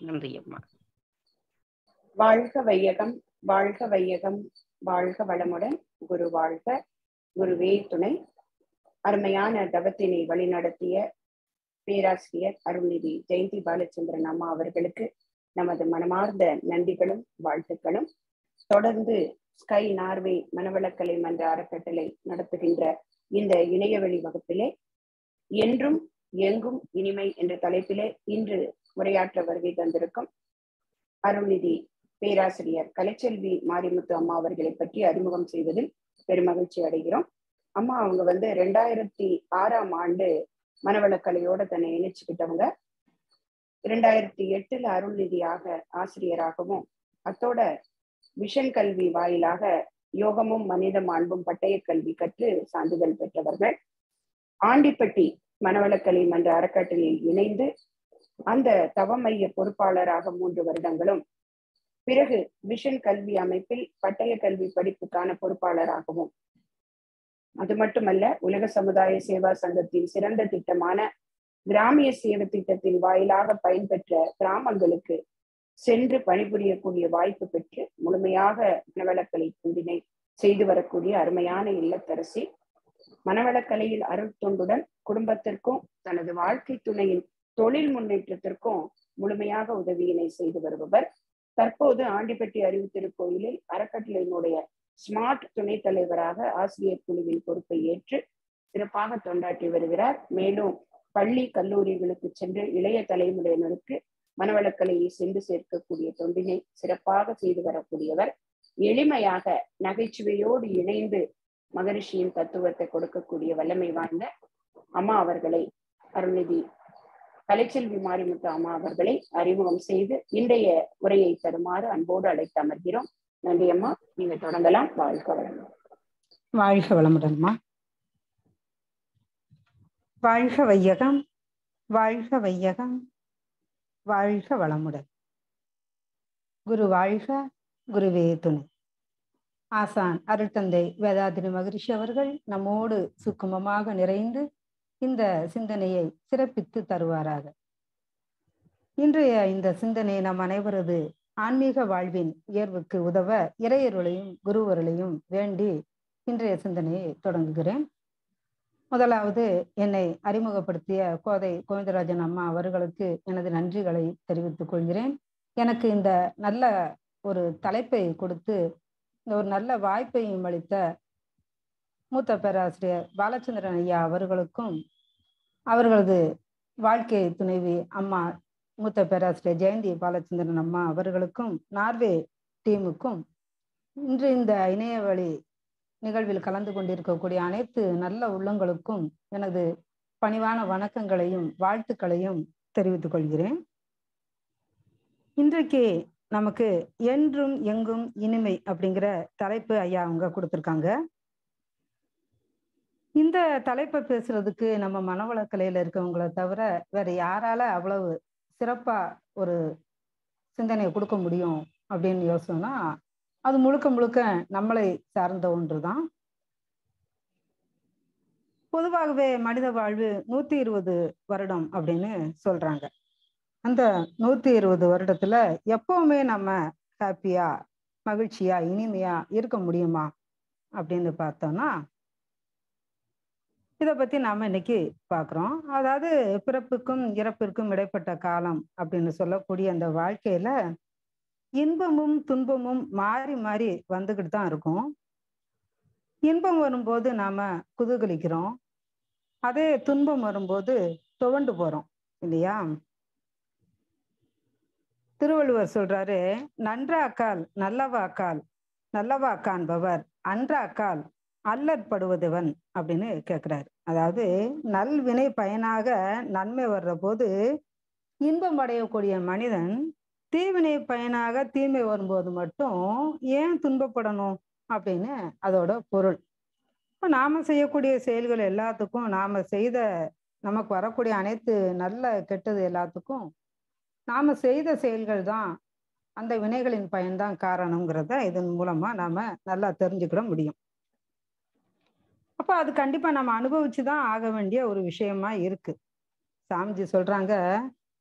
நன்றி அம்மா வாழ்க வையகம் வாழ்க வையகம் வாழ்க வளமுடன் குரு வாழ்க குருவே துணை அருமையான தவத்தினை வழிநடத்திய பேராசிரியர் அருள்நிதி ஜெயந்தி பாலச்சந்திரன் அம்மா அவர்களுக்கு நமது மனமார்ந்த நன்றிகளும் வாழ்த்துக்களும் தொடர்ந்து ஸ்கை நார்வே மனவளக்கலை மன்ற அறக்கட்டளை நடத்துகின்ற இந்த இணையவழி வகுப்பிலே என்றும் எங்கும் இனிமை என்ற தலைப்பிலே இன்று உரையாற்ற வருகை தந்திருக்கும் அருள்நிதி பேராசிரியர் கலைச்செல்வி மாரிமுத்து அம்மா அவர்களை பற்றி அறிமுகம் செய்வதில் பெருமகிழ்ச்சி அடைகிறோம் அம்மா அவங்க வந்து ரெண்டாயிரத்தி ஆறாம் ஆண்டு மனவளக்கலையோட தன்னை இணைச்சுக்கிட்டவங்க இரண்டாயிரத்தி எட்டுல அருள்நிதியாக ஆசிரியராகவும் அத்தோட விஷன் கல்வி வாயிலாக யோகமும் மனித மாண்பும் பட்டய கல்வி கற்று சான்றிதழ் பெற்றவர்கள் ஆண்டிப்பட்டி மனவளக்கலை மன்ற அறக்கட்டளையில் இணைந்து அந்த தவமைய பொறுப்பாளராக மூன்று வருடங்களும் பிறகு விஷன் கல்வி அமைப்பில் பட்டய கல்வி படிப்புக்கான பொறுப்பாளராகவும் அது மட்டுமல்ல உலக சமுதாய சேவா சங்கத்தின் சிறந்த திட்டமான கிராமிய சேவை திட்டத்தின் வாயிலாக பயன்பெற்ற கிராமங்களுக்கு சென்று பணிபுரியக்கூடிய வாய்ப்பு பெற்று முழுமையாக மனவளக்கலை தொண்டினை செய்து வரக்கூடிய அருமையான இல்லத்தரசி மனவளக்கலையில் அருள் தொண்டுடன் குடும்பத்திற்கும் தனது வாழ்க்கை துணையின் தொழில் முன்னேற்றத்திற்கும் முழுமையாக உதவியினை செய்து வருபவர் தற்போது ஆண்டிப்பட்டி அறிவு திருக்கோயிலில் அறக்கட்டளையினுடைய ஸ்மார்ட் துணைத் தலைவராக ஆசிரியர் குழுவின் பொறுப்பை ஏற்று சிறப்பாக தொண்டாற்றி வருகிறார் மேலும் பள்ளி கல்லூரிகளுக்கு சென்று இளைய தலைமுறையினருக்கு மனவளக்கலையை சென்று சேர்க்கக்கூடிய தொண்டினை சிறப்பாக செய்து வரக்கூடியவர் எளிமையாக நகைச்சுவையோடு இணைந்து மகரிஷியின் தத்துவத்தை கொடுக்கக்கூடிய வல்லமை வாய்ந்த அம்மா அவர்களை அருள்நிதி கலைச்செல்வி மாரிமுத்து அம்மா அவர்களை அறிமுகம் செய்து இன்றைய உரையை தருமாறு அன்போடு அழைத்து அமர்கிறோம் நன்றி அம்மா நீங்க தொடங்கலாம் வாழ்க வளமுடன் வாழ்க வளமுடன்மா வாழ்க வையகம் வாழ்க வையகம் வாழ்க வளமுடன் குரு வாழ்க குருவே துணை ஆசான் அருட்தந்தை வேதாதிரி மகரிஷி அவர்கள் நம்மோடு சுக்குமமாக நிறைந்து இந்த சிந்தனையை சிறப்பித்து தருவாராக இன்றைய இந்த சிந்தனை நம் அனைவரது ஆன்மீக வாழ்வின் உயர்வுக்கு உதவ இறையருளையும் குருவருளையும் வேண்டி இன்றைய சிந்தனையை தொடங்குகிறேன் முதலாவது என்னை அறிமுகப்படுத்திய கோதை கோவிந்தராஜன் அம்மா அவர்களுக்கு எனது நன்றிகளை தெரிவித்துக் கொள்கிறேன் எனக்கு இந்த நல்ல ஒரு தலைப்பை கொடுத்து இந்த ஒரு நல்ல வாய்ப்பையும் அளித்த மூத்த பேராசிரியர் பாலச்சந்திரன் ஐயா அவர்களுக்கும் அவர்களது வாழ்க்கை துணைவி அம்மா மூத்த பேராசிரியர் ஜெயந்தி பாலச்சந்திரன் அம்மா அவர்களுக்கும் நார்வே டீமுக்கும் இன்று இந்த இணையவழி நிகழ்வில் கலந்து கொண்டிருக்கக்கூடிய அனைத்து நல்ல உள்ளங்களுக்கும் எனது பணிவான வணக்கங்களையும் வாழ்த்துக்களையும் தெரிவித்துக் கொள்கிறேன் இன்றைக்கு நமக்கு என்றும் எங்கும் இனிமை அப்படிங்கிற தலைப்பு ஐயா அவங்க கொடுத்துருக்காங்க இந்த தலைப்பை பேசுறதுக்கு நம்ம மனவளக்கலையில இருக்கவங்கள தவிர வேற யாரால அவ்வளவு சிறப்பா ஒரு சிந்தனையை கொடுக்க முடியும் அப்படின்னு யோசனைனா அது முழுக்க முழுக்க நம்மளை சார்ந்த ஒன்று தான் பொதுவாகவே மனித வாழ்வு நூத்தி இருபது வருடம் அப்படின்னு சொல்றாங்க அந்த நூத்தி இருபது வருடத்துல எப்பவுமே நம்ம ஹாப்பியா மகிழ்ச்சியா இனிமையா இருக்க முடியுமா அப்படின்னு பார்த்தோம்னா இதை பத்தி நாம இன்னைக்கு பாக்குறோம் அதாவது பிறப்புக்கும் இறப்பிற்கும் இடைப்பட்ட காலம் அப்படின்னு சொல்லக்கூடிய அந்த வாழ்க்கையில இன்பமும் துன்பமும் மாறி மாறி வந்துகிட்டு தான் இருக்கும் இன்பம் வரும்போது நாம குதூகலிக்கிறோம் அதே துன்பம் வரும்போது துவண்டு போறோம் இல்லையா திருவள்ளுவர் சொல்றாரு நன்றாக்கால் நல்லவாக்கால் நல்லவா காண்பவர் அன்றாக்கால் அல்லற்படுவதவன் அப்படின்னு கேட்கிறாரு அதாவது நல்வினை பயனாக நன்மை வர்ற போது இன்பம் அடையக்கூடிய மனிதன் தீவினை பயனாக தீமை வரும்போது மட்டும் ஏன் துன்பப்படணும் அப்படின்னு அதோட பொருள் இப்போ நாம செய்யக்கூடிய செயல்கள் எல்லாத்துக்கும் நாம செய்த நமக்கு வரக்கூடிய அனைத்து நல்ல கெட்டது எல்லாத்துக்கும் நாம செய்த செயல்கள் தான் அந்த வினைகளின் பயன்தான் காரணங்கிறத இதன் மூலமா நாம நல்லா தெரிஞ்சுக்கிட முடியும் அப்போ அது கண்டிப்பா நம்ம அனுபவிச்சு தான் ஆக வேண்டிய ஒரு விஷயமா இருக்கு சாமிஜி சொல்றாங்க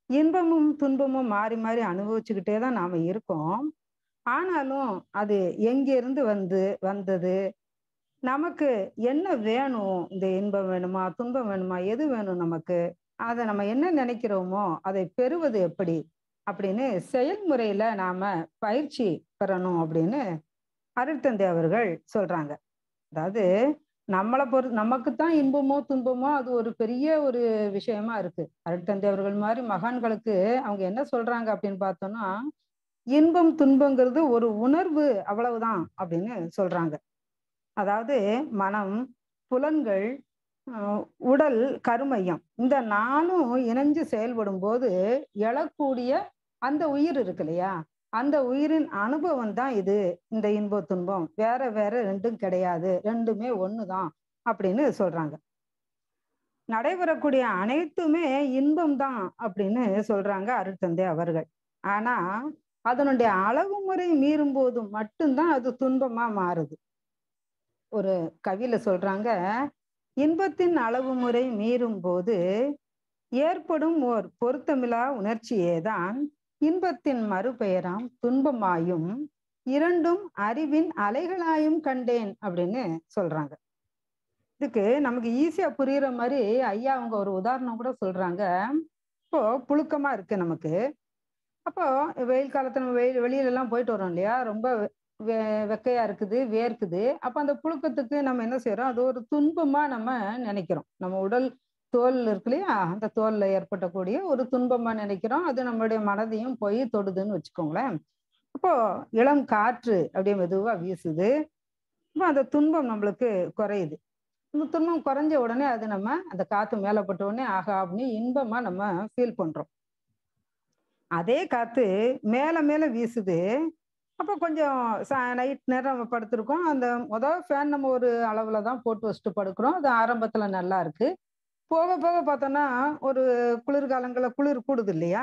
இன்பமும் துன்பமும் மாறி மாறி அனுபவிச்சுக்கிட்டே தான் நாம இருக்கோம் ஆனாலும் அது எங்கிருந்து வந்து வந்தது நமக்கு என்ன வேணும் இந்த இன்பம் வேணுமா துன்பம் வேணுமா எது வேணும் நமக்கு அதை நம்ம என்ன நினைக்கிறோமோ அதை பெறுவது எப்படி அப்படின்னு செயல்முறையில நாம பயிற்சி பெறணும் அப்படின்னு அருட்தந்தை அவர்கள் சொல்றாங்க அதாவது நம்மளை பொறு நமக்கு தான் இன்பமோ துன்பமோ அது ஒரு பெரிய ஒரு விஷயமா இருக்கு அருட்தந்தை அவர்கள் மாதிரி மகான்களுக்கு அவங்க என்ன சொல்றாங்க அப்படின்னு பார்த்தோம்னா இன்பம் துன்பங்கிறது ஒரு உணர்வு அவ்வளவுதான் அப்படின்னு சொல்றாங்க அதாவது மனம் புலன்கள் உடல் கருமையம் இந்த நானும் இணைஞ்சு செயல்படும் போது எழக்கூடிய அந்த உயிர் இருக்கு இல்லையா அந்த உயிரின் அனுபவம் தான் இது இந்த இன்ப துன்பம் வேற வேற ரெண்டும் கிடையாது ரெண்டுமே ஒண்ணுதான் அப்படின்னு சொல்றாங்க நடைபெறக்கூடிய அனைத்துமே இன்பம் தான் அப்படின்னு சொல்றாங்க அருட்தந்தை அவர்கள் ஆனா அதனுடைய அளவு முறை மீறும் போது மட்டும்தான் அது துன்பமா மாறுது ஒரு கவியில சொல்றாங்க இன்பத்தின் அளவு முறை மீறும் போது ஏற்படும் ஓர் பொருத்தமில்லா உணர்ச்சியே தான் இன்பத்தின் மறுபெயராம் துன்பமாயும் இரண்டும் அறிவின் அலைகளாயும் கண்டேன் அப்படின்னு சொல்றாங்க இதுக்கு நமக்கு ஈஸியா புரியுற மாதிரி ஐயா அவங்க ஒரு உதாரணம் கூட சொல்றாங்க இப்போ புழுக்கமா இருக்கு நமக்கு அப்போ வெயில் காலத்துல நம்ம வெயில் வெளியில எல்லாம் போயிட்டு வரோம் இல்லையா ரொம்ப வெ வெக்கையா இருக்குது வேர்க்குது அப்ப அந்த புழுக்கத்துக்கு நம்ம என்ன செய்யறோம் அது ஒரு துன்பமா நம்ம நினைக்கிறோம் நம்ம உடல் தோல் இருக்கு இல்லையா அந்த தோல்ல ஏற்பட்டக்கூடிய ஒரு துன்பமா நினைக்கிறோம் அது நம்மளுடைய மனதையும் போய் தொடுதுன்னு வச்சுக்கோங்களேன் அப்போ இளம் காற்று அப்படியே மெதுவா வீசுது அப்போ அந்த துன்பம் நம்மளுக்கு குறையுது இந்த துன்பம் குறைஞ்ச உடனே அது நம்ம அந்த காத்து மேல பட்ட உடனே ஆகா அப்படின்னு இன்பமா நம்ம ஃபீல் பண்றோம் அதே காத்து மேல மேல வீசுது அப்போ கொஞ்சம் நைட் நேரம் நம்ம படுத்திருக்கோம் அந்த முதல் ஃபேன் நம்ம ஒரு அளவுல தான் போட்டு வச்சுட்டு படுக்கிறோம் அது ஆரம்பத்துல நல்லா இருக்கு போக போக பார்த்தோம்னா ஒரு குளிர்காலங்களில் குளிர் கூடுது இல்லையா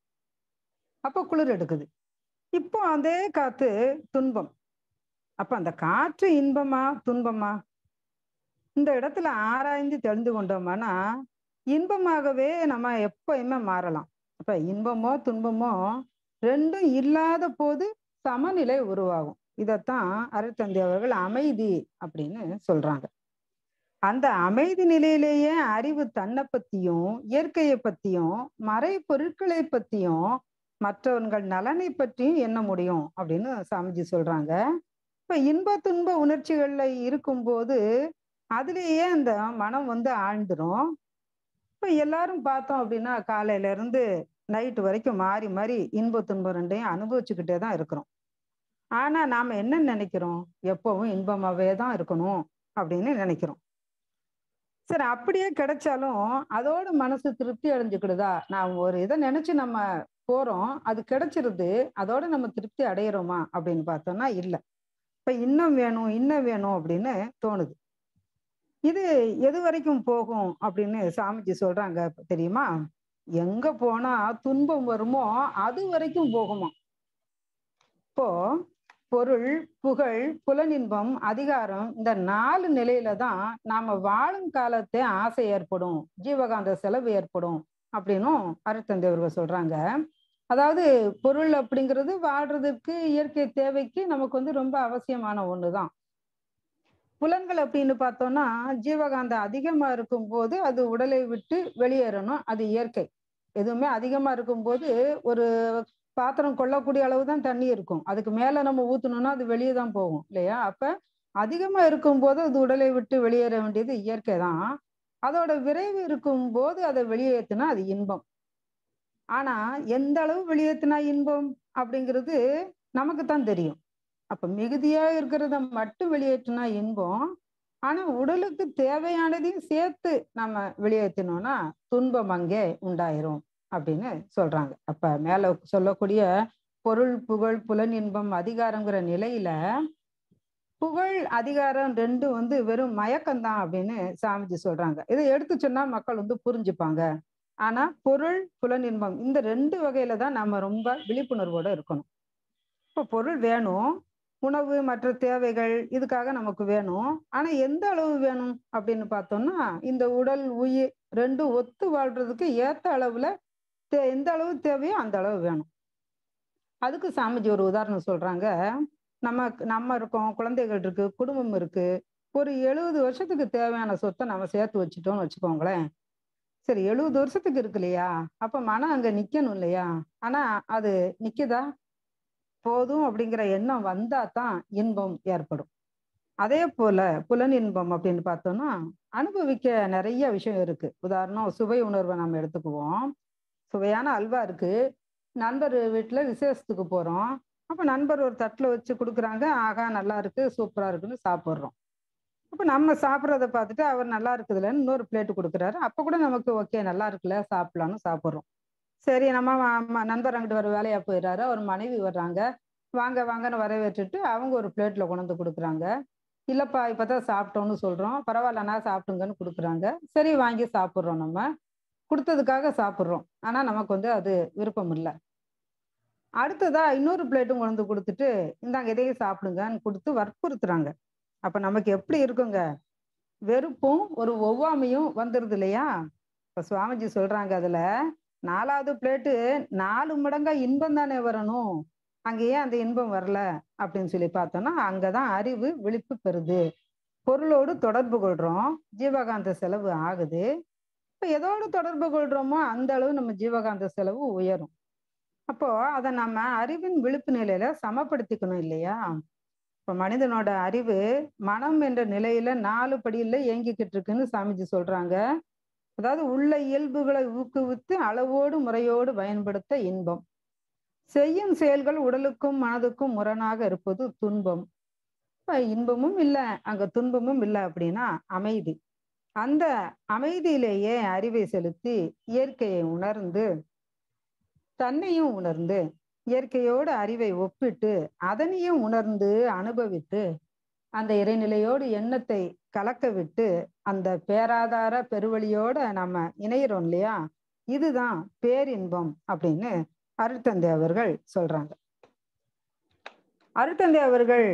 அப்போ குளிர் எடுக்குது இப்போ அதே காத்து துன்பம் அப்ப அந்த காற்று இன்பமா துன்பமா இந்த இடத்துல ஆராய்ந்து தெரிந்து கொண்டோம்னா இன்பமாகவே நம்ம எப்பயுமே மாறலாம் அப்ப இன்பமோ துன்பமோ ரெண்டும் இல்லாத போது சமநிலை உருவாகும் இதைத்தான் அருட்தந்தை அவர்கள் அமைதி அப்படின்னு சொல்றாங்க அந்த அமைதி நிலையிலேயே அறிவு தன்னை பத்தியும் இயற்கையை பத்தியும் மறை பொருட்களை பத்தியும் மற்றவர்கள் நலனை பற்றியும் எண்ண முடியும் அப்படின்னு சாமிஜி சொல்றாங்க இப்ப இன்ப துன்ப உணர்ச்சிகள்ல இருக்கும்போது அதுலேயே அந்த மனம் வந்து ஆழ்ந்துரும் இப்ப எல்லாரும் பார்த்தோம் அப்படின்னா காலையில இருந்து நைட்டு வரைக்கும் மாறி மாறி இன்ப துன்பம் ரெண்டையும் அனுபவிச்சுக்கிட்டே தான் இருக்கிறோம் ஆனா நாம என்ன நினைக்கிறோம் எப்பவும் இன்பமாவே தான் இருக்கணும் அப்படின்னு நினைக்கிறோம் சரி அப்படியே கிடைச்சாலும் அதோட மனசு திருப்தி அடைஞ்சுக்கிடுதா நான் ஒரு இதை நினைச்சு நம்ம போறோம் அது கிடைச்சிருது அதோட நம்ம திருப்தி அடையிறோமா அப்படின்னு பார்த்தோம்னா இல்லை இப்ப இன்னும் வேணும் இன்னும் வேணும் அப்படின்னு தோணுது இது எது வரைக்கும் போகும் அப்படின்னு சாமிஜி சொல்றாங்க தெரியுமா எங்க போனா துன்பம் வருமோ அது வரைக்கும் போகுமா இப்போ பொருள் புகழ் புலனின்பம் அதிகாரம் இந்த நாலு நிலையில தான் நாம வாழும் காலத்தை ஆசை ஏற்படும் ஜீவகாந்த செலவு ஏற்படும் அப்படின்னும் அருத்தந்தையவர்கள் சொல்றாங்க அதாவது பொருள் அப்படிங்கிறது வாழ்றதுக்கு இயற்கை தேவைக்கு நமக்கு வந்து ரொம்ப அவசியமான ஒண்ணுதான் புலன்கள் அப்படின்னு பார்த்தோம்னா ஜீவகாந்தம் அதிகமா இருக்கும் போது அது உடலை விட்டு வெளியேறணும் அது இயற்கை எதுவுமே அதிகமா இருக்கும்போது ஒரு பாத்திரம் கொள்ளக்கூடிய அளவு தான் தண்ணி இருக்கும் அதுக்கு மேல நம்ம ஊத்தணும்னா அது வெளியே தான் போகும் இல்லையா அப்ப அதிகமா இருக்கும்போது அது உடலை விட்டு வெளியேற வேண்டியது இயற்கை தான் அதோட விரைவு இருக்கும் போது அதை வெளியேற்றினா அது இன்பம் ஆனா எந்த அளவு வெளியேற்றினா இன்பம் அப்படிங்கிறது நமக்கு தான் தெரியும் அப்ப மிகுதியா இருக்கிறத மட்டும் வெளியேற்றினா இன்பம் ஆனா உடலுக்கு தேவையானதையும் சேர்த்து நம்ம வெளியேற்றினோம்னா துன்பம் அங்கே உண்டாயிரும் அப்படின்னு சொல்றாங்க அப்ப மேல சொல்லக்கூடிய பொருள் புகழ் புலன் இன்பம் அதிகாரங்கிற நிலையில புகழ் அதிகாரம் ரெண்டும் வந்து வெறும் மயக்கம்தான் அப்படின்னு சாமிஜி சொல்றாங்க இதை எடுத்து சொன்னா மக்கள் வந்து புரிஞ்சுப்பாங்க ஆனா பொருள் புலன் இன்பம் இந்த ரெண்டு வகையில தான் நம்ம ரொம்ப விழிப்புணர்வோட இருக்கணும் இப்போ பொருள் வேணும் உணவு மற்ற தேவைகள் இதுக்காக நமக்கு வேணும் ஆனா எந்த அளவு வேணும் அப்படின்னு பார்த்தோம்னா இந்த உடல் உயிர் ரெண்டும் ஒத்து வாழ்றதுக்கு ஏத்த அளவுல தே- எந்த அளவு தேவையோ அந்த அளவு வேணும் அதுக்கு சாமிஜி ஒரு உதாரணம் சொல்றாங்க நம்ம நம்ம இருக்கோம் குழந்தைகள் இருக்கு குடும்பம் இருக்கு ஒரு எழுபது வருஷத்துக்கு தேவையான சொத்தை நம்ம சேர்த்து வச்சுட்டோம்னு வச்சுக்கோங்களேன் சரி எழுபது வருஷத்துக்கு இருக்கு இல்லையா அப்ப மனம் அங்க நிக்கணும் இல்லையா ஆனா அது நிக்குதா போதும் அப்படிங்கிற எண்ணம் வந்தா தான் இன்பம் ஏற்படும் அதே போல புலன் இன்பம் அப்படின்னு பார்த்தோம்னா அனுபவிக்க நிறைய விஷயம் இருக்கு உதாரணம் சுவை உணர்வை நம்ம எடுத்துக்குவோம் சுவையான அல்வா இருக்கு நண்பர் வீட்டுல விசேஷத்துக்கு போறோம் அப்ப நண்பர் ஒரு தட்டுல வச்சு கொடுக்குறாங்க ஆகா நல்லா இருக்கு சூப்பரா இருக்குன்னு சாப்பிட்றோம் அப்ப நம்ம சாப்பிட்றத பார்த்துட்டு அவர் நல்லா இருக்குதுலன்னு இன்னொரு பிளேட் கொடுக்குறாரு அப்ப கூட நமக்கு ஓகே நல்லா இருக்குல்ல சாப்பிடலாம்னு சாப்பிட்றோம் சரி நம்ம ம- ம- நண்பர் அங்கிட்டு வர வேலையா போயிடுறாரு அவர் மனைவி வர்றாங்க வாங்க வாங்கன்னு வரவேற்றுட்டு அவங்க ஒரு பிளேட்ல கொண்டு வந்து கொடுக்குறாங்க இல்லப்பா இப்பதான் சாப்பிட்டோம்னு சொல்றோம் பரவாயில்லண்ணா சாப்பிட்டுங்கன்னு கொடுக்குறாங்க சரி வாங்கி சாப்பிட்றோம் நம்ம கொடுத்ததுக்காக சாப்பிட்றோம் ஆனா நமக்கு வந்து அது விருப்பம் இல்லை அடுத்ததா இன்னொரு பிளேட்டும் கொண்டு வந்து கொடுத்துட்டு இந்தாங்க இதையும் சாப்பிடுங்கன்னு கொடுத்து வற்புறுத்துறாங்க அப்ப நமக்கு எப்படி இருக்குங்க வெறுப்பும் ஒரு ஒவ்வாமையும் வந்துருது இல்லையா இப்ப சுவாமிஜி சொல்றாங்க அதுல நாலாவது பிளேட்டு நாலு மடங்கா இன்பம் தானே வரணும் அங்க ஏன் அந்த இன்பம் வரல அப்படின்னு சொல்லி பார்த்தோம்னா அங்கதான் அறிவு விழிப்பு பெறுது பொருளோடு தொடர்பு கொள்றோம் ஜீவகாந்த செலவு ஆகுது இப்ப எதோடு தொடர்பு கொள்றோமோ அந்த அளவு நம்ம ஜீவகாந்த செலவு உயரும் அப்போ அதை நம்ம அறிவின் விழிப்பு நிலையில சமப்படுத்திக்கணும் இல்லையா இப்ப மனிதனோட அறிவு மனம் என்ற நிலையில நாலு படியில இயங்கிக்கிட்டு இருக்குன்னு சாமிஜி சொல்றாங்க அதாவது உள்ள இயல்புகளை ஊக்குவித்து அளவோடு முறையோடு பயன்படுத்த இன்பம் செய்யும் செயல்கள் உடலுக்கும் மனதுக்கும் முரணாக இருப்பது துன்பம் இப்ப இன்பமும் இல்லை அங்க துன்பமும் இல்லை அப்படின்னா அமைதி அந்த அமைதியிலேயே அறிவை செலுத்தி இயற்கையை உணர்ந்து தன்னையும் உணர்ந்து இயற்கையோடு அறிவை ஒப்பிட்டு அதனையும் உணர்ந்து அனுபவித்து அந்த இறைநிலையோடு எண்ணத்தை கலக்க விட்டு அந்த பேராதார பெருவழியோட நம்ம இணையிறோம் இல்லையா இதுதான் பேரின்பம் அப்படின்னு அருட்தந்தை அவர்கள் சொல்றாங்க அருட்தந்தை அவர்கள்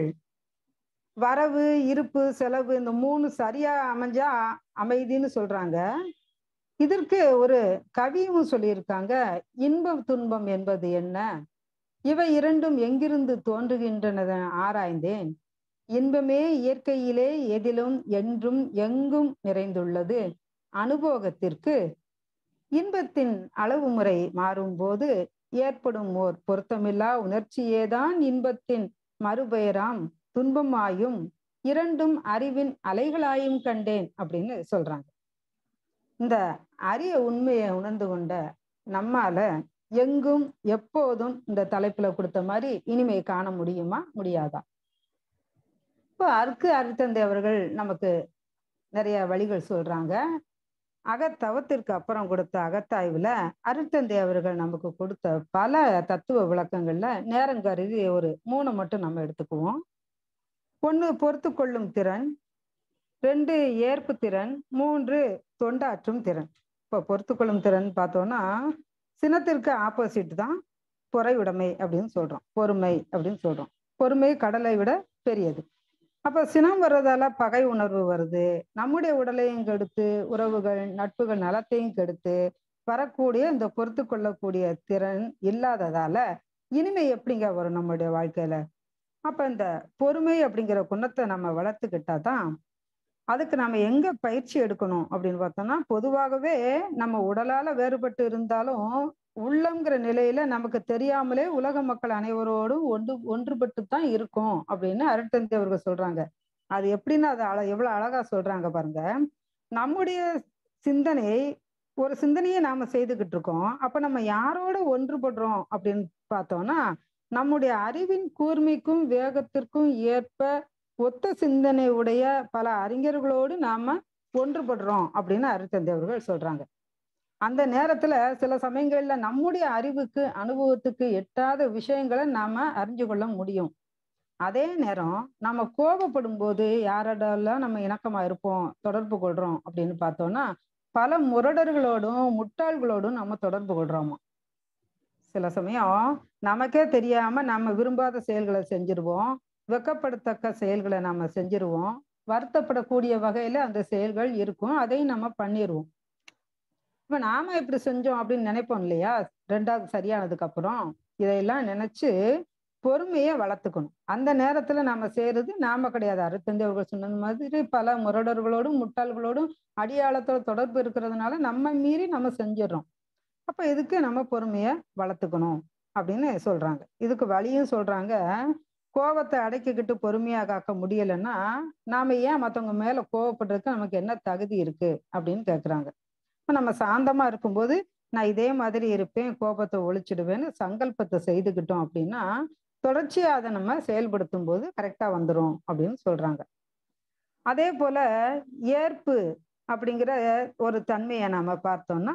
வரவு இருப்பு செலவு இந்த மூணு சரியா அமைஞ்சா அமைதின்னு சொல்றாங்க இதற்கு ஒரு கவியும் சொல்லியிருக்காங்க இன்பம் துன்பம் என்பது என்ன இவை இரண்டும் எங்கிருந்து தோன்றுகின்றன ஆராய்ந்தேன் இன்பமே இயற்கையிலே எதிலும் என்றும் எங்கும் நிறைந்துள்ளது அனுபவத்திற்கு இன்பத்தின் அளவு முறை மாறும்போது ஏற்படும் ஓர் பொருத்தமில்லா உணர்ச்சியேதான் இன்பத்தின் மறுபெயராம் துன்பமாயும் இரண்டும் அறிவின் அலைகளாயும் கண்டேன் அப்படின்னு சொல்றாங்க இந்த அரிய உண்மையை உணர்ந்து கொண்ட நம்மால எங்கும் எப்போதும் இந்த தலைப்புல கொடுத்த மாதிரி இனிமை காண முடியுமா முடியாதா இப்போ அருக்கு அருத்தந்தை அவர்கள் நமக்கு நிறைய வழிகள் சொல்றாங்க அகத்தவத்திற்கு அப்புறம் கொடுத்த அகத்தாய்வுல அருத்தந்தை அவர்கள் நமக்கு கொடுத்த பல தத்துவ விளக்கங்கள்ல நேரம் கருதி ஒரு மூணு மட்டும் நம்ம எடுத்துக்குவோம் ஒன்று பொறுத்து கொள்ளும் திறன் ரெண்டு ஏற்பு திறன் மூன்று தொண்டாற்றும் திறன் இப்போ பொறுத்து கொள்ளும் திறன் பார்த்தோம்னா சினத்திற்கு ஆப்போசிட் தான் பொறையுடைமை அப்படின்னு சொல்றோம் பொறுமை அப்படின்னு சொல்றோம் பொறுமை கடலை விட பெரியது அப்ப சினம் வர்றதால பகை உணர்வு வருது நம்முடைய உடலையும் கெடுத்து உறவுகள் நட்புகள் நலத்தையும் கெடுத்து வரக்கூடிய இந்த பொறுத்து கொள்ளக்கூடிய திறன் இல்லாததால இனிமை எப்படிங்க வரும் நம்மளுடைய வாழ்க்கையில அப்ப இந்த பொறுமை அப்படிங்கிற குணத்தை நம்ம வளர்த்துக்கிட்டா தான் அதுக்கு நம்ம எங்க பயிற்சி எடுக்கணும் அப்படின்னு பார்த்தோம்னா பொதுவாகவே நம்ம உடலால வேறுபட்டு இருந்தாலும் உள்ளங்கிற நிலையில நமக்கு தெரியாமலே உலக மக்கள் அனைவரோடும் ஒன்று ஒன்றுபட்டு தான் இருக்கும் அப்படின்னு அருட்தந்தை அவர்கள் சொல்றாங்க அது எப்படின்னு அது அழ எவ்வளவு அழகா சொல்றாங்க பாருங்க நம்முடைய சிந்தனை ஒரு சிந்தனையை நாம செய்துகிட்டு இருக்கோம் அப்ப நம்ம யாரோட ஒன்றுபடுறோம் அப்படின்னு பார்த்தோம்னா நம்முடைய அறிவின் கூர்மைக்கும் வேகத்திற்கும் ஏற்ப ஒத்த சிந்தனை உடைய பல அறிஞர்களோடு நாம ஒன்றுபடுறோம் அப்படின்னு அருத்தந்தை அவர்கள் சொல்றாங்க அந்த நேரத்துல சில சமயங்கள்ல நம்முடைய அறிவுக்கு அனுபவத்துக்கு எட்டாத விஷயங்களை நாம அறிஞ்சு கொள்ள முடியும் அதே நேரம் நம்ம கோபப்படும் போது யாரோடலாம் நம்ம இணக்கமா இருப்போம் தொடர்பு கொள்றோம் அப்படின்னு பார்த்தோம்னா பல முரடர்களோடும் முட்டாள்களோடும் நம்ம தொடர்பு கொள்றோமா சில சமயம் நமக்கே தெரியாம நம்ம விரும்பாத செயல்களை செஞ்சிருவோம் வெக்கப்படத்தக்க செயல்களை நம்ம செஞ்சிருவோம் வருத்தப்படக்கூடிய வகையில அந்த செயல்கள் இருக்கும் அதையும் நம்ம பண்ணிடுவோம் இப்ப நாம இப்படி செஞ்சோம் அப்படின்னு நினைப்போம் இல்லையா ரெண்டாவது சரியானதுக்கு அப்புறம் இதையெல்லாம் நினைச்சு பொறுமையை வளர்த்துக்கணும் அந்த நேரத்துல நாம செய்யறது நாம கிடையாது அறுத்தந்தி அவர்கள் சொன்னது மாதிரி பல முரடர்களோடும் முட்டாள்களோடும் அடியாளத்தோட தொடர்பு இருக்கிறதுனால நம்ம மீறி நம்ம செஞ்சிடறோம் அப்ப இதுக்கு நம்ம பொறுமையை வளர்த்துக்கணும் அப்படின்னு சொல்றாங்க இதுக்கு வழியும் சொல்றாங்க கோபத்தை அடக்கிக்கிட்டு பொறுமையா காக்க முடியலன்னா நாம ஏன் மத்தவங்க மேல கோவப்படுறதுக்கு நமக்கு என்ன தகுதி இருக்கு அப்படின்னு கேக்குறாங்க இப்ப நம்ம சாந்தமா இருக்கும்போது நான் இதே மாதிரி இருப்பேன் கோபத்தை ஒழிச்சிடுவேன்னு சங்கல்பத்தை செய்துக்கிட்டோம் அப்படின்னா தொடர்ச்சியா அதை நம்ம செயல்படுத்தும் போது கரெக்டா வந்துடும் அப்படின்னு சொல்றாங்க அதே போல ஏற்பு அப்படிங்கிற ஒரு தன்மையை நாம பார்த்தோம்னா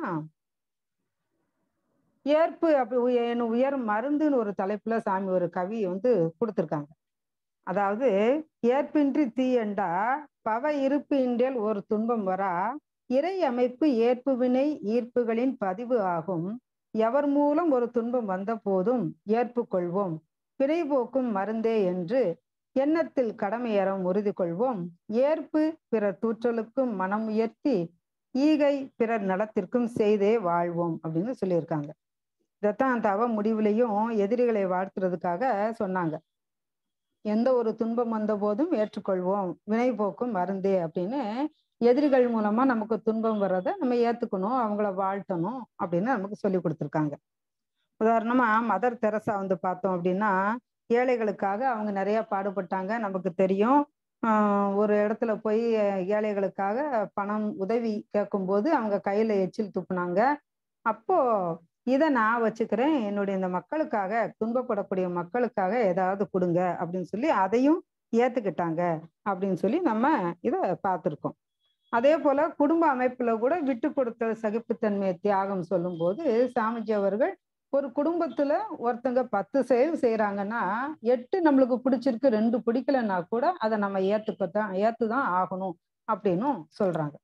ஏற்பு அப்படி உய- என் உயர் மருந்துன்னு ஒரு தலைப்புல சாமி ஒரு கவி வந்து கொடுத்துருக்காங்க அதாவது ஏற்பின்றி தீயண்டா பவ இருப்பு இன்றேல் ஒரு துன்பம் வரா இறை அமைப்பு ஏற்பு வினை ஈர்ப்புகளின் பதிவு ஆகும் எவர் மூலம் ஒரு துன்பம் வந்த போதும் ஏற்பு கொள்வோம் பிழை போக்கும் மருந்தே என்று எண்ணத்தில் கடமையறம் உறுதி கொள்வோம் ஏற்பு பிறர் தூற்றலுக்கும் மனம் உயர்த்தி ஈகை பிறர் நலத்திற்கும் செய்தே வாழ்வோம் அப்படின்னு சொல்லியிருக்காங்க இதைத்தான் தவ முடிவுலையும் எதிரிகளை வாழ்த்துறதுக்காக சொன்னாங்க எந்த ஒரு துன்பம் வந்த போதும் ஏற்றுக்கொள்வோம் வினை போக்கும் மருந்தே அப்படின்னு எதிரிகள் மூலமா நமக்கு துன்பம் வர்றதை நம்ம ஏத்துக்கணும் அவங்கள வாழ்த்தணும் அப்படின்னு நமக்கு சொல்லி கொடுத்துருக்காங்க உதாரணமா மதர் தெரசா வந்து பார்த்தோம் அப்படின்னா ஏழைகளுக்காக அவங்க நிறைய பாடுபட்டாங்க நமக்கு தெரியும் ஆஹ் ஒரு இடத்துல போய் ஏழைகளுக்காக பணம் உதவி கேட்கும்போது அவங்க கையில எச்சில் துப்புனாங்க அப்போ இதை நான் வச்சுக்கிறேன் என்னுடைய இந்த மக்களுக்காக துன்பப்படக்கூடிய மக்களுக்காக ஏதாவது கொடுங்க அப்படின்னு சொல்லி அதையும் ஏத்துக்கிட்டாங்க அப்படின்னு சொல்லி நம்ம இதை பார்த்துருக்கோம் அதே போல குடும்ப அமைப்புல கூட விட்டு கொடுத்தல் சகிப்புத்தன்மையை தியாகம் சொல்லும்போது சாமிஜி அவர்கள் ஒரு குடும்பத்துல ஒருத்தங்க பத்து செயல் செய்யறாங்கன்னா எட்டு நம்மளுக்கு பிடிச்சிருக்கு ரெண்டு பிடிக்கலன்னா கூட அதை நம்ம ஏத்துக்கத்தான் ஏத்துதான் ஆகணும் அப்படின்னும் சொல்றாங்க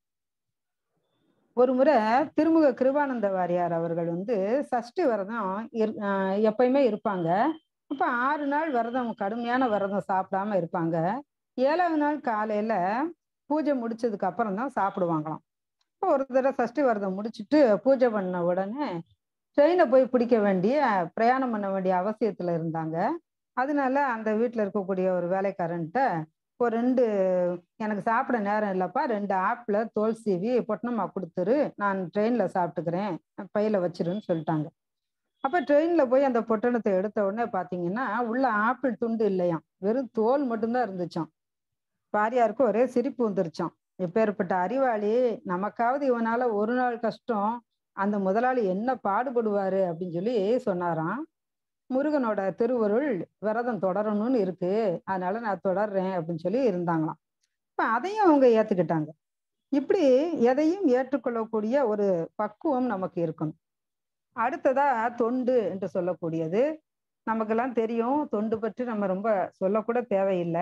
ஒரு முறை திருமுக கிருபானந்த வாரியார் அவர்கள் வந்து சஷ்டி விரதம் இரு- ஆஹ் எப்பயுமே இருப்பாங்க அப்ப ஆறு நாள் விரதம் கடுமையான விரதம் சாப்பிடாம இருப்பாங்க ஏழாவது நாள் காலையில பூஜை முடிச்சதுக்கு அப்புறம் தான் சாப்பிடுவாங்களாம் இப்போ ஒரு தடவை சஷ்டி விரதம் முடிச்சுட்டு பூஜை பண்ண உடனே ட்ரெயினை போய் பிடிக்க வேண்டிய பிரயாணம் பண்ண வேண்டிய அவசியத்துல இருந்தாங்க அதனால அந்த வீட்டில் இருக்கக்கூடிய ஒரு வேலைக்காரன்ட்ட ஒரு ரெண்டு எனக்கு சாப்பிட நேரம் இல்லைப்பா ரெண்டு ஆப்பிள் தோல் சீவி பொட்டணமா கொடுத்துரு நான் ட்ரெயினில் சாப்பிட்டுக்கிறேன் பையில வச்சிருன்னு சொல்லிட்டாங்க அப்போ ட்ரெயினில் போய் அந்த பொட்டணத்தை எடுத்த உடனே பார்த்தீங்கன்னா உள்ள ஆப்பிள் துண்டு இல்லையாம் வெறும் தோல் மட்டும்தான் இருந்துச்சாம் வாரியாருக்கு ஒரே சிரிப்பு வந்துருச்சாம் இப்பேற்பட்ட அறிவாளி நமக்காவது இவனால ஒரு நாள் கஷ்டம் அந்த முதலாளி என்ன பாடுபடுவாரு அப்படின்னு சொல்லி சொன்னாராம் முருகனோட திருவருள் விரதம் தொடரணும்னு இருக்கு அதனால நான் தொடர்றேன் அப்படின்னு சொல்லி இருந்தாங்களாம் இப்ப அதையும் அவங்க ஏத்துக்கிட்டாங்க இப்படி எதையும் ஏற்றுக்கொள்ளக்கூடிய ஒரு பக்குவம் நமக்கு இருக்கணும் அடுத்ததா தொண்டு என்று சொல்லக்கூடியது நமக்கெல்லாம் தெரியும் தொண்டு பற்றி நம்ம ரொம்ப சொல்லக்கூட தேவையில்லை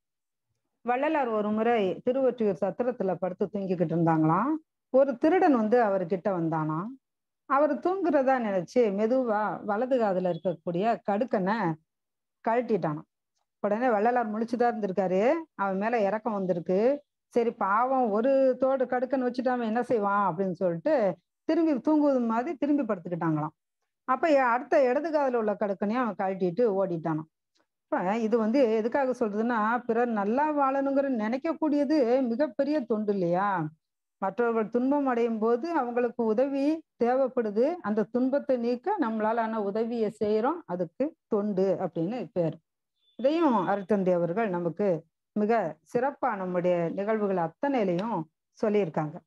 வள்ளலார் ஒரு முறை திருவொற்றியூர் சத்திரத்துல படுத்து தூங்கிக்கிட்டு இருந்தாங்களாம் ஒரு திருடன் வந்து அவர்கிட்ட வந்தானாம் அவர் தூங்குறதா நினைச்சு மெதுவா வலது காதுல இருக்கக்கூடிய கடுக்கனை கழட்டிட்டானாம் உடனே வள்ளலார் முழிச்சுதான் இருந்திருக்காரு அவன் மேல இறக்கம் வந்திருக்கு சரி பாவம் ஒரு தோடு கடுக்கன் வச்சுட்டு அவன் என்ன செய்வான் அப்படின்னு சொல்லிட்டு திரும்பி தூங்குவது மாதிரி திரும்பி படுத்துக்கிட்டாங்களாம் அப்ப எ- அடுத்த இடது காதுல உள்ள கடுக்கனையும் அவன் கழட்டிட்டு ஓடிட்டானாம் இப்ப இது வந்து எதுக்காக சொல்றதுன்னா பிறர் நல்லா வாழணுங்கிற நினைக்கக்கூடியது மிகப்பெரிய தொண்டு இல்லையா மற்றவர்கள் துன்பம் அடையும் போது அவங்களுக்கு உதவி தேவைப்படுது அந்த துன்பத்தை நீக்க நம்மளாலான உதவியை செய்யறோம் அதுக்கு தொண்டு அப்படின்னு பேர் இதையும் அருத்தந்தி அவர்கள் நமக்கு மிக சிறப்பா நம்முடைய நிகழ்வுகள் அத்தனையிலையும் சொல்லியிருக்காங்க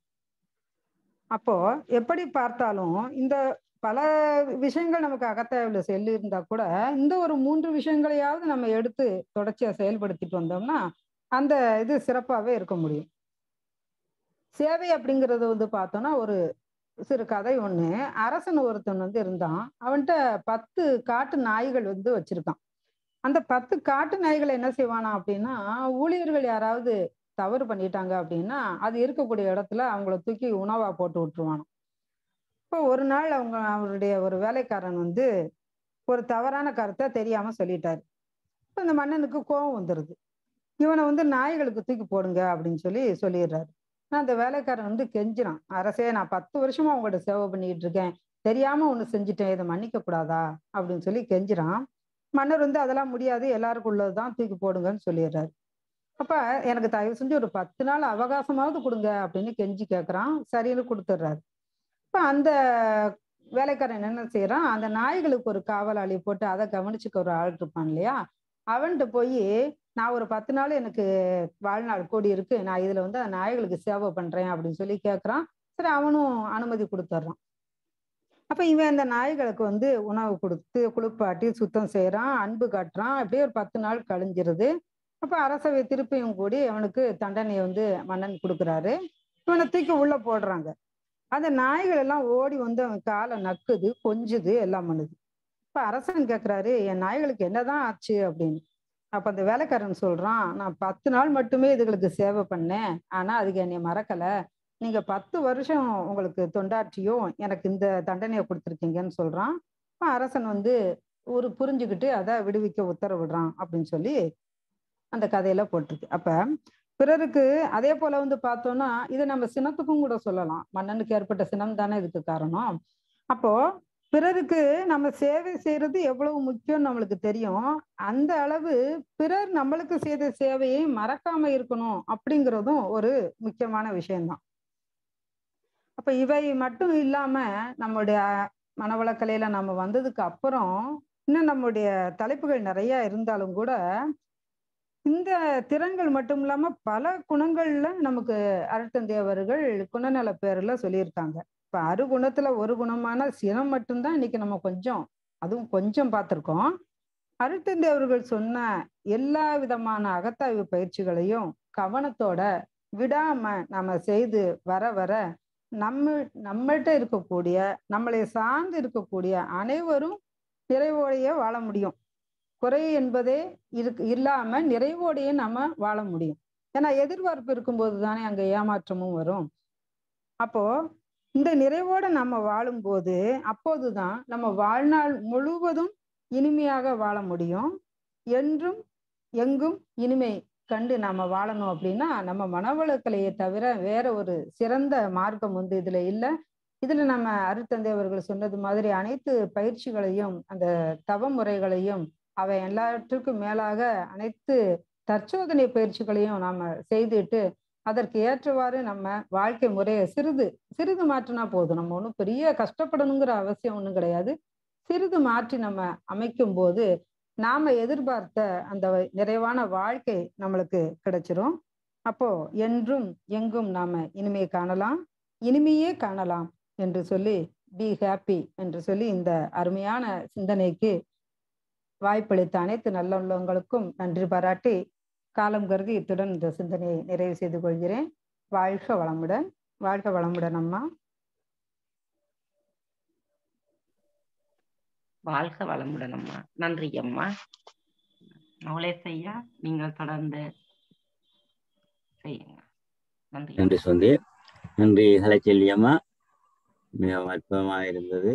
அப்போ எப்படி பார்த்தாலும் இந்த பல விஷயங்கள் நமக்கு அகத்தாய்வுல சொல்லி இருந்தா கூட இந்த ஒரு மூன்று விஷயங்களையாவது நம்ம எடுத்து தொடர்ச்சியா செயல்படுத்திட்டு வந்தோம்னா அந்த இது சிறப்பாவே இருக்க முடியும் சேவை அப்படிங்கறது வந்து பார்த்தோம்னா ஒரு சிறு கதை ஒண்ணு அரசன் ஒருத்தன் வந்து இருந்தான் அவன்கிட்ட பத்து காட்டு நாய்கள் வந்து வச்சிருக்கான் அந்த பத்து காட்டு நாய்களை என்ன செய்வானா அப்படின்னா ஊழியர்கள் யாராவது தவறு பண்ணிட்டாங்க அப்படின்னா அது இருக்கக்கூடிய இடத்துல அவங்கள தூக்கி உணவா போட்டு விட்டுருவானாம் இப்போ ஒரு நாள் அவங்க அவருடைய ஒரு வேலைக்காரன் வந்து ஒரு தவறான கருத்தை தெரியாம சொல்லிட்டாரு இப்போ இந்த மன்னனுக்கு கோபம் வந்துடுது இவனை வந்து நாய்களுக்கு தூக்கி போடுங்க அப்படின்னு சொல்லி சொல்லிடுறாரு நான் அந்த வேலைக்காரன் வந்து கெஞ்சினான் அரசே நான் பத்து வருஷமா உங்கள்கிட்ட சேவை பண்ணிட்டு இருக்கேன் தெரியாம ஒண்ணு செஞ்சுட்டேன் இதை மன்னிக்க கூடாதா அப்படின்னு சொல்லி கெஞ்சிறான் மன்னர் வந்து அதெல்லாம் முடியாது எல்லாருக்கும் உள்ளதுதான் தூக்கி போடுங்கன்னு சொல்லிடுறாரு அப்ப எனக்கு தயவு செஞ்சு ஒரு பத்து நாள் அவகாசமாவது கொடுங்க அப்படின்னு கெஞ்சி கேட்கறான் சரின்னு கொடுத்துட்றாரு இப்ப அந்த வேலைக்காரன் என்ன செய்யறான் அந்த நாய்களுக்கு ஒரு காவலாளி போட்டு அதை கவனிச்சுக்க ஒரு ஆள் இருப்பான் இல்லையா அவன்கிட்ட போய் நான் ஒரு பத்து நாள் எனக்கு வாழ்நாள் கூடி இருக்கு நான் இதுல வந்து அந்த நாய்களுக்கு சேவை பண்றேன் அப்படின்னு சொல்லி கேட்கறான் சரி அவனும் அனுமதி கொடுத்துட்றான் அப்ப இவன் அந்த நாய்களுக்கு வந்து உணவு கொடுத்து குளிப்பாட்டி சுத்தம் செய்யறான் அன்பு காட்டுறான் அப்படியே ஒரு பத்து நாள் கழிஞ்சிருது அப்ப அரசவை திருப்பியும் கூடி அவனுக்கு தண்டனையை வந்து மன்னன் கொடுக்குறாரு இவனை தூக்கி உள்ள போடுறாங்க அந்த நாய்கள் எல்லாம் ஓடி வந்து அவன் காலை நக்குது கொஞ்சுது எல்லாம் பண்ணுது இப்ப அரசன் கேக்குறாரு என் நாய்களுக்கு என்னதான் ஆச்சு அப்படின்னு அப்ப அந்த வேலைக்காரன் சொல்றான் நான் பத்து நாள் மட்டுமே இதுகளுக்கு சேவை பண்ணேன் ஆனா அதுக்கு என்னை மறக்கல நீங்க பத்து வருஷம் உங்களுக்கு தொண்டாற்றியும் எனக்கு இந்த தண்டனையை கொடுத்துருக்கீங்கன்னு சொல்றான் அப்ப அரசன் வந்து ஒரு புரிஞ்சுக்கிட்டு அதை விடுவிக்க உத்தரவிடுறான் அப்படின்னு சொல்லி அந்த கதையில போட்டிருக்கு அப்ப பிறருக்கு அதே போல வந்து பார்த்தோம்னா இதை நம்ம சினத்துக்கும் கூட சொல்லலாம் மன்னனுக்கு ஏற்பட்ட சினம் தானே இதுக்கு காரணம் அப்போ பிறருக்கு நம்ம சேவை செய்யறது எவ்வளவு முக்கியம் நம்மளுக்கு தெரியும் அந்த அளவு பிறர் நம்மளுக்கு செய்த சேவையை மறக்காம இருக்கணும் அப்படிங்கிறதும் ஒரு முக்கியமான விஷயம்தான் அப்ப இவை மட்டும் இல்லாம நம்மளுடைய மனவளக்கலையில நம்ம வந்ததுக்கு அப்புறம் இன்னும் நம்முடைய தலைப்புகள் நிறைய இருந்தாலும் கூட இந்த திறன்கள் மட்டும் இல்லாம பல குணங்கள்ல நமக்கு அருட்தந்தை அவர்கள் குணநல பேர்ல சொல்லியிருக்காங்க இப்ப அறுகுணத்துல ஒரு குணமான சினம் மட்டும்தான் இன்னைக்கு நம்ம கொஞ்சம் அதுவும் கொஞ்சம் பார்த்திருக்கோம் அருட்தந்தை அவர்கள் சொன்ன எல்லா விதமான அகத்தாய்வு பயிற்சிகளையும் கவனத்தோட விடாம நம்ம செய்து வர வர நம்ம நம்மள்கிட்ட இருக்கக்கூடிய நம்மளை சார்ந்து இருக்கக்கூடிய அனைவரும் நிறைவோடைய வாழ முடியும் குறை என்பதே இருக்கு இல்லாம நிறைவோடையே நம்ம வாழ முடியும் ஏன்னா எதிர்பார்ப்பு இருக்கும்போது தானே அங்க ஏமாற்றமும் வரும் அப்போ இந்த நிறைவோட நம்ம வாழும்போது அப்போதுதான் நம்ம வாழ்நாள் முழுவதும் இனிமையாக வாழ முடியும் என்றும் எங்கும் இனிமை கண்டு நாம வாழணும் அப்படின்னா நம்ம மனவளக்கலையை தவிர வேற ஒரு சிறந்த மார்க்கம் வந்து இதுல இல்லை இதுல நம்ம அருத்தந்தை அவர்கள் சொன்னது மாதிரி அனைத்து பயிற்சிகளையும் அந்த தவ முறைகளையும் அவை எல்லாவற்றுக்கும் மேலாக அனைத்து தற்சோதனை பயிற்சிகளையும் நாம செய்துட்டு அதற்கு ஏற்றவாறு நம்ம வாழ்க்கை முறையை சிறிது சிறிது மாற்றினா போதும் நம்ம ஒன்றும் பெரிய கஷ்டப்படணுங்கிற அவசியம் ஒன்றும் கிடையாது சிறிது மாற்றி நம்ம அமைக்கும் போது நாம எதிர்பார்த்த அந்த நிறைவான வாழ்க்கை நம்மளுக்கு கிடைச்சிரும் அப்போ என்றும் எங்கும் நாம இனிமையை காணலாம் இனிமையே காணலாம் என்று சொல்லி பி ஹாப்பி என்று சொல்லி இந்த அருமையான சிந்தனைக்கு வாய்ப்பளித்த அனைத்து நல்லுள்ளவங்களுக்கும் நன்றி பாராட்டி காலம் கருதி இத்துடன் இந்த சிந்தனையை நிறைவு செய்து கொள்கிறேன் வாழ்க வளமுடன் வாழ்க வளமுடன் அம்மா வாழ்க வளமுடன் அம்மா நன்றி அம்மா நவலேஸ் ஐயா நீங்கள் தொடர்ந்து செய்யுங்க நன்றி நன்றி சொந்தி நன்றி கலைச்செல்வி அம்மா மிக அற்புதமாக இருந்தது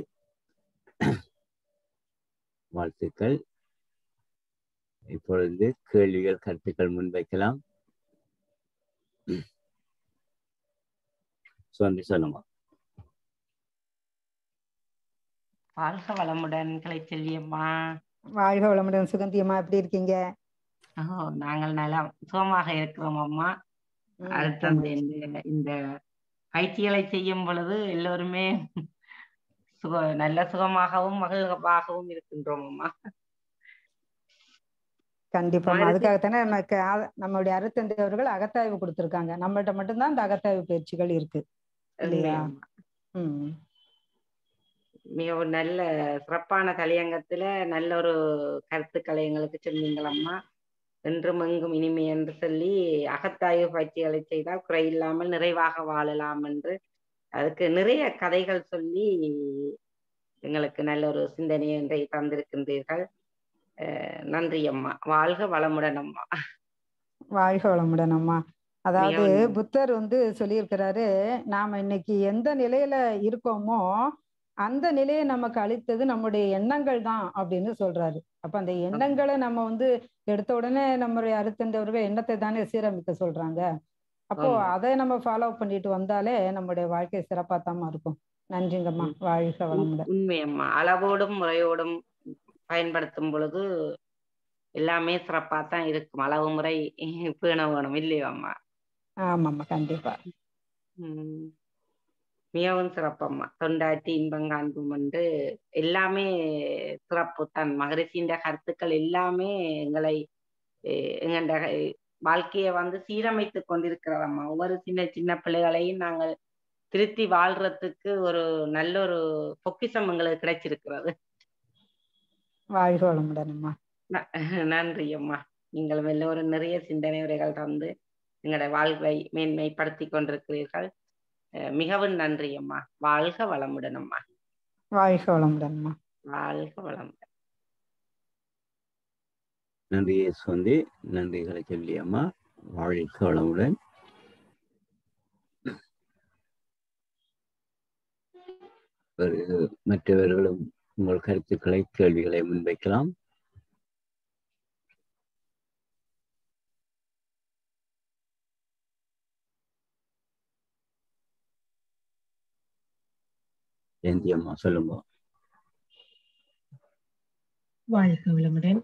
வாழ்த்துக்கள் இப்பொழுது கேள்விகள் கருத்துக்கள் முன்வைக்கலாம் சொந்தி சொல்லுங்க வாழ்க வளமுடன் கலைச்செல்வி அம்மா வாழ்க வளமுடன் சுகந்தி அம்மா எப்படி இருக்கீங்க ஓ நாங்கள் நலம் சுகமாக இருக்கிறோம் அம்மா ம், அடுத்து அந்த இந்த இந்த பயிற்சிகளை செய்யும் பொழுது எல்லோருமே சுக நல்ல சுகமாகவும் மகிழ்வாகவும் இருக்கின்றோம் அம்மா கண்டிப்பாம்மா மாதிரி- அதுக்காகத்தானே நமக்கு ஆ- நம்மளுடைய அருத்தந்தை அவர்கள் அகத்தாய்வு கொடுத்திருக்காங்க நம்மள்ட்ட மட்டும்தான் இந்த அகத்தாய்வு பயிற்சிகள் இருக்கு இல்லையா? உண்மை அம்மா. ம் மிகவும் நல்ல சிறப்பான தலையங்கத்துல நல்ல ஒரு கருத்துக்களை எங்களுக்கு சொன்னீங்களம்மா என்றும் எங்கும் இனிமை என்று சொல்லி அகத்தாய்வு பயிற்சிகளை செய்தால் குறையில்லாமல் நிறைவாக வாழலாம் என்று அதுக்கு நிறைய கதைகள் சொல்லி எங்களுக்கு நல்ல ஒரு சிந்தனையை இன்றைய தந்திருக்கின்றீர்கள் அஹ் நன்றி அம்மா வாழ்க வளமுடன் அம்மா வாழ்க வளமுடன் அம்மா அதாவது மிகவும் புத்தர் வந்து சொல்லியிருக்கிறாரு நாம இன்னைக்கு எந்த நிலையில இருக்கோமோ அந்த நிலையை நமக்கு அளித்தது நம்முடைய எண்ணங்கள் தான் அப்படின்னு சொல்றாரு அப்ப அந்த எண்ணங்களை நம்ம வந்து எடுத்த உடனே நம்முடைய அருத்தந்தவர்கள் எண்ணத்தை தானே சீரமைக்க சொல்றாங்க அப்போ ஆமா. அதை நம்ம ஃபாலோ பண்ணிட்டு வந்தாலே நம்முடைய வாழ்க்கை சிறப்பாத்தாம இருக்கும் நன்றிங்கம்மா ம். வாழ்க உண்- வளமுடன் உண்மையம்மா அளவோடும் முறையோடும் பயன்படுத்தும் பொழுது எல்லாமே சிறப்பா தான் இருக்கும் அளவு முறை பேண வேணும் இல்லையாம்மா ஆமாம்மா கண்டிப்பா உம் மிகவும் சிறப்பம்மா தொண்டாட்டி இன்பம் காண்பும் என்று எல்லாமே சிறப்பு தான் மகரிஷியின் கருத்துக்கள் எல்லாமே எங்களை அஹ், எங்கண்ட வாழ்க்கையை வந்து சீரமைத்து கொண்டிருக்கிறதம்மா ஒவ்வொரு சின்ன சின்ன பிள்ளைகளையும் நாங்கள் திருத்தி வாழ்றதுக்கு ஒரு நல்ல ஒரு பொக்கிஷம் எங்களுக்கு கிடைச்சிருக்கிறது வாழ்க வளமுடன் அம்மா ந- நன்றி அம்மா நீங்கள் எல்லோரும் நிறைய சிந்தனை உரைகள் தந்து எங்களோட வாழ்வை மேன்மைப்படுத்தி கொண்டிருக்கிறீர்கள் அஹ் மிகவும் நன்றி அம்மா வாழ்க வளமுடன் அம்மா வாழ்க வளமுடன் அம்மா வாழ்க வளமுடன் நன்றி சுவந்தி நன்றிகளை சொல்லி அம்மா வாழ்க வளமுடன் வேறு மற்றவர்களும் உங்கள் கருத்துக்களை கேள்விகளை முன்வைக்கலாம் ஜெயந்தி அம்மா சொல்லுங்க வாழ்க வளமுடன்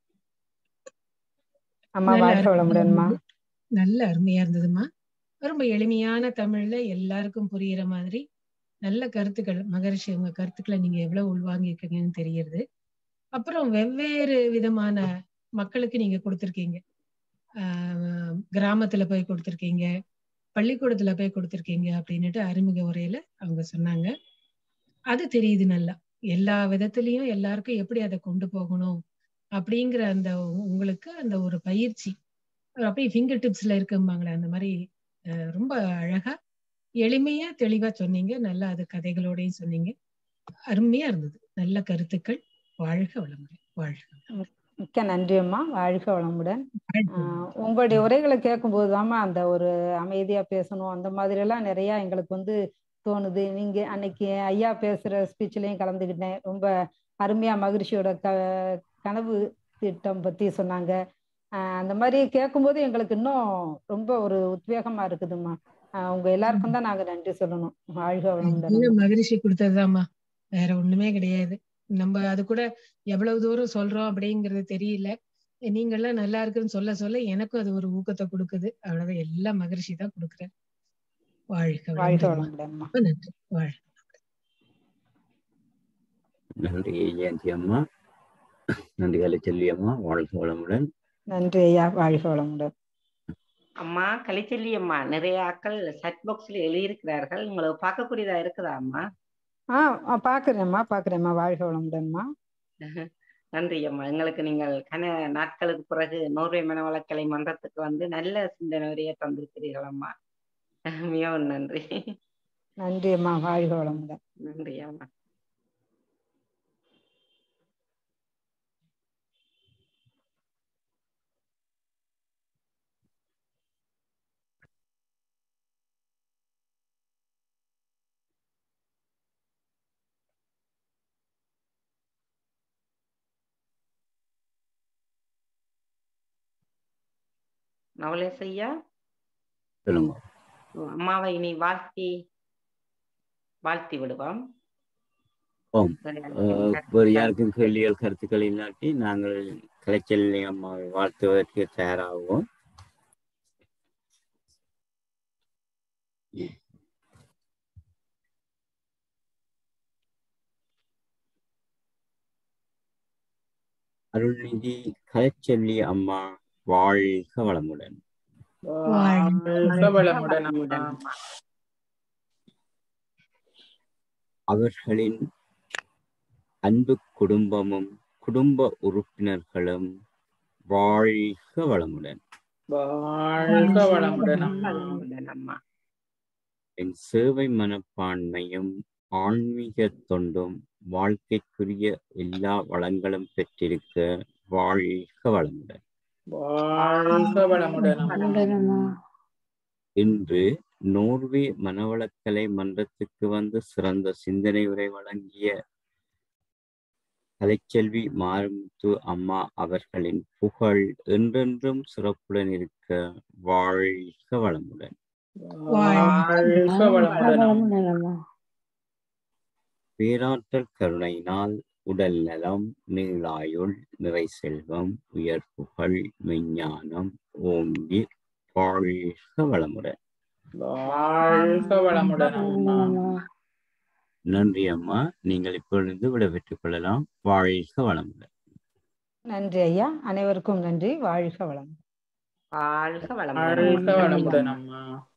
அம்மா நல்ல வாழ்க வளமுடன்மா நல்ல அருமையா இருந்ததுமா ரொம்ப எளிமையான தமிழ்ல எல்லாருக்கும் புரியுற மாதிரி நல்ல கருத்துக்கள் மகரிஷி உங்க கருத்துக்களை நீங்க எவ்வளவு உள்வாங்கியிருக்கீங்கன்னு தெரியுது அப்புறம் வெவ்வேறு விதமான மக்களுக்கு நீங்க கொடுத்துருக்கீங்க ஆஹ் கிராமத்துல போய் கொடுத்துருக்கீங்க பள்ளிக்கூடத்துல போய் கொடுத்துருக்கீங்க அப்படின்னுட்டு அறிமுக உரையில அவங்க சொன்னாங்க அது தெரியுது நல்லா எல்லா விதத்திலையும் எல்லாருக்கும் எப்படி அதை கொண்டு போகணும் அப்படிங்கிற அந்த உ- உங்களுக்கு அந்த ஒரு பயிற்சி ஒரு அப்படியே ஃபிங்கர் டிப்ஸ்ல இருக்கும்பாங்களே அந்த மாதிரி அஹ், ரொம்ப அழகா எளிமையா தெளிவா சொன்னீங்க நல்லா அது கதைகளோடையும் சொன்னீங்க அருமையா இருந்தது நல்ல கருத்துக்கள் வாழ்க வளமுடன் வாழ்க வளமுடன். மிக்க நன்றி அம்மா வாழ்க வளமுடன் வாழ்க ஆஹ் வளமுடன். உங்களுடைய உரைகளை கேட்கும்போது தாம்மா அந்த ஒரு அமைதியா பேசணும் அந்த மாதிரி எல்லாம் நிறைய எங்களுக்கு வந்து தோணுது நீங்க அன்னைக்கு ஐயா பேசுற ஸ்பீச்லயும் கலந்துக்கிட்டேன் ரொம்ப அருமையா மகிழ்ச்சியோட க கனவு திட்டம் பத்தி சொன்னாங்க ஆஹ் அந்த மாதிரி கேட்கும்போது எங்களுக்கு இன்னும் ரொம்ப ஒரு உத்வேகமா இருக்குதும்மா ஆஹ் உங்க எல்லாருக்கும் தான் நாங்க நன்றி சொல்லணும் வாழ்க வளமுடன் நல்ல அம்மா. மகிழ்ச்சி கொடுத்ததுதாம்மா வேற ஒண்ணுமே கிடையாது நம்ம அது கூட எவ்வளவு தூரம் சொல்றோம் அப்படிங்கறது தெரியல நீங்கெல்லாம் நல்லா இருக்குன்னு சொல்ல சொல்ல எனக்கும் அது ஒரு ஊக்கத்தை கொடுக்குது அவ்வளவுதான் எல்லாம் மகிழ்ச்சி தான் கொடுக்குறேன் வாழ்க வாழ்க வளமுடன் வளமுடன்மா ரொம்ப நன்றி வாழ்க நன்றி ஜெயந்தி அம்மா நன்றிகளை சொல்லி அம்மா வாழ்க வளமுடன் நன்றி ஐயா வாழ்க வளமுடன் அம்மா கலிச்செல்லி அம்மா நிறைய ஆக்கள் சட் பாக்ஸ்ல எழுதியிருக்கிறார்கள் உங்களுக்கு பார்க்கக்கூடியதா இருக்குதா அம்மா ஆஹ் பாக்குறேம்மா பாக்குறேம்மா வாழ்க வளமுடன்மா நன்றி அம்மா எங்களுக்கு நீங்கள் கன நாட்களுக்கு பிறகு நோர்வே மனவளக்கலை மன்றத்துக்கு வந்து நல்ல சிந்தனை உரையை தந்திருக்கிறீர்கள் அம்மா மிகவும் நன்றி நன்றி அம்மா வாழ்க வளமுடன் நன்றி அம்மா நவலேஸ் ஐயா சொல்லுங்க அம்மாவை இனி வாழ்த்தி வாழ்த்தி விடுவோம் ஆம். அஹ், வேறு யாருக்கும் கேள்விகள் கருத்துக்கள் இல்லாட்டி நாங்கள் கலைச்செல்வி அம்மாவை வாழ்த்துவதற்கு தயாராகுவோம் அருள்நிதி கலைச்செல்வி அம்மா வாழ்க வளமுடன் வாழ்க வளமுடன் அம்மா. அவர்களின் அன்பு குடும்பமும் குடும்ப உறுப்பினர்களும் வாழ்க வளமுடன் வாழ்க வளமுடன் அம்மா. வளமுடன் அம்மா என் சேவை மனப்பான்மையும் ஆன்மீக தொண்டும் வாழ்க்கைக்குரிய எல்லா வளங்களும் பெற்றிருக்க வாழ்க வளமுடன் வாழ்க வளமுடன் அம்மா. இன்று நோர்வே மனவளக்கலை மன்றத்துக்கு வந்து சிறந்த சிந்தனை உரை வழங்கிய கலைச்செல்வி மாரிமுத்து அம்மா அவர்களின் புகழ் என்றென்றும் சிறப்புடன் இருக்க வாழ்க வளமுடன் வாழ்க வளமுடன் அம்மா. பேராற்றல் கருணையினால் உடல் நலம் நீளாயுள் நிறை செல்வம் உயர் புகழ் மெஞ்ஞானம் ஓங்கி வாழ்க வளமுடன் வாழ்க வளமுடன் அம்மா. நன்றி அம்மா நீங்கள் இப்பொழுது விடைபெற்றுக் கொள்ளலாம் வாழ்க வளமுடன் நன்றி ஐயா அனைவருக்கும் நன்றி வாழ்க வளம் வாழ்க வாழ்க வளமுடன் வளமுடன் அம்மா